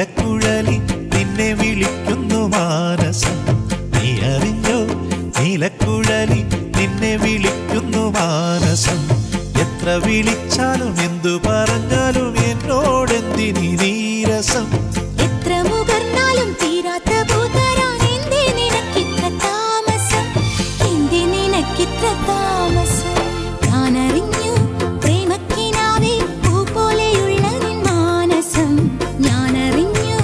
നീലക്കുഴലി നിന്നെ വിളിക്കുന്നു മാനസം നീ അറിഞ്ഞോ നീലക്കുഴലി നിന്നെ വിളിക്കുന്നു മാനസം എത്ര വിളിച്ചാലും എന്തു പറഞ്ഞാലും എന്നോടെന്തിനി നീരസം എത്ര മുകർന്നാലും തീരാത്ത പൂതരാൻ എന്തേ നിനക്കിത്ര താമസം എന്തേ നിനക്കിത്ര താമസം ഞാനറിഞ്ഞു പ്രേമക്കിനാവേ പൂ പോലെയുള്ള നിൻ മാനസം ഞാനറിഞ്ഞു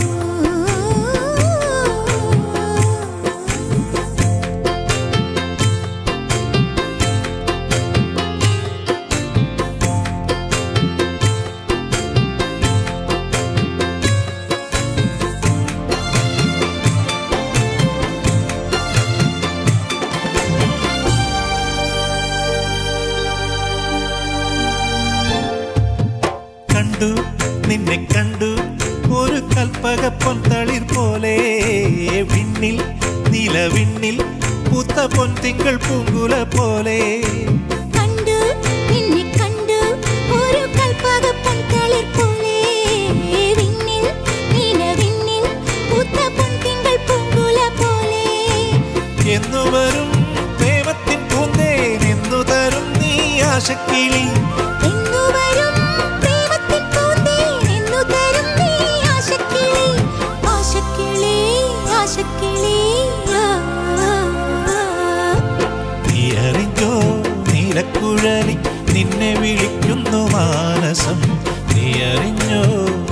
കണ്ടു നിന്നെ കണ്ടു ഒരു കൽപ്പക പൊന്തളിർ പോലെ വിണ്ണിൽ നിലവിണ്ണിൽ പൂത്ത പൊൻതിങ്കൾ പൂങ്കുല പോലെ കണ്ടു നിന്നെ കണ്ടു ഒരു കൽപ്പകപ്പൊൻതളിർ പോലെ വിണ്ണിൽ നീലവിണ്ണിൽ പൂത്ത പൊൻതിങ്കൾ പൂങ്കുല പോലെ എന്നു വരും പ്രേമത്തിൻ പൂന്തേൻ എന്നു തരും നീ ആശക്കിളി എന്നു വരും പ്രേമത്തിൻ പൂന്തേൻ എന്നു തരും നീ ആശക്കിളി ആശക്കിളി ആശക്കിളി ആ, ആ, ആ. നീ അറിഞ്ഞോ നീലക്കുഴലി നിന്നെ വിളിക്കുന്നു മാനസം നീ അറിഞ്ഞോ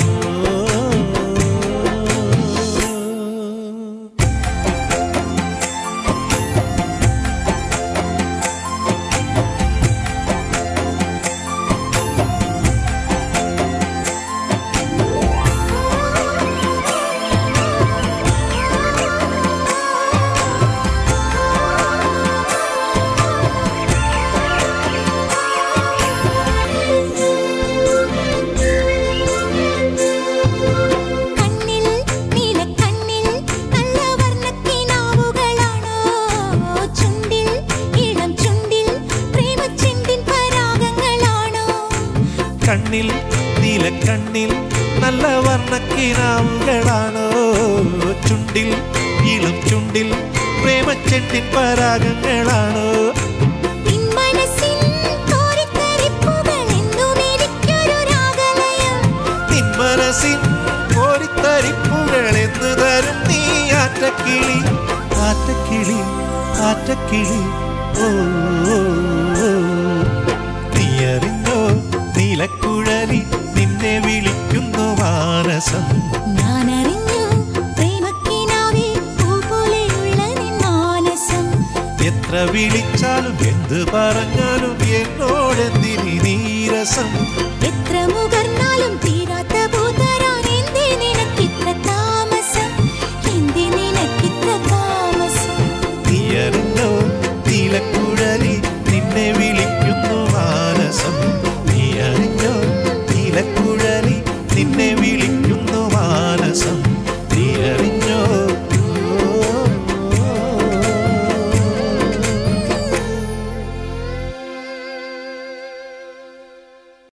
കണ്ണിൽ നീലക്കണ്ണിൽ നല്ല വർണ്ണക്കിനാവുകളാണോ ചുണ്ടിൽ ഇളം ചുണ്ടിൽ പ്രേമച്ചെണ്ടിൻ പരാഗങ്ങളാണോ കണ്ണിൽ നീലക്കണ്ണിൽ നല്ല വർണ്ണക്കിനാവുകളാണോ ചുണ്ടിൽ ഇളം ചുണ്ടിൽ പ്രേമച്ചെണ്ടിൻ പരാഗങ്ങളാണോ നിൻ മനസ്സിൻ കോരിത്തരിപ്പുകൾ എന്നും എനിക്കൊരു രാഗലയം നിൻ മനസ്സിൻ കോരിത്തരിപ്പുകൾ എന്ന് തരും നീ ആറ്റക്കിളി ആറ്റക്കിളി ആറ്റക്കിളി ഓ ഓ, ഓ. നീ അറിഞ്ഞോ നീലക്കുഴലി നിന്നെ വിളിക്കുന്നു മാനസം ഞാനറിഞ്ഞു പ്രേമക്കിനാവേ പൂ പോലെയുള്ള നിൻ മാനസം എത്ര വിളിച്ചാലും എന്ത് പറഞ്ഞാലും എന്നോടെന്തിനി നീരസം എത്ര മുകർന്നാലും തീ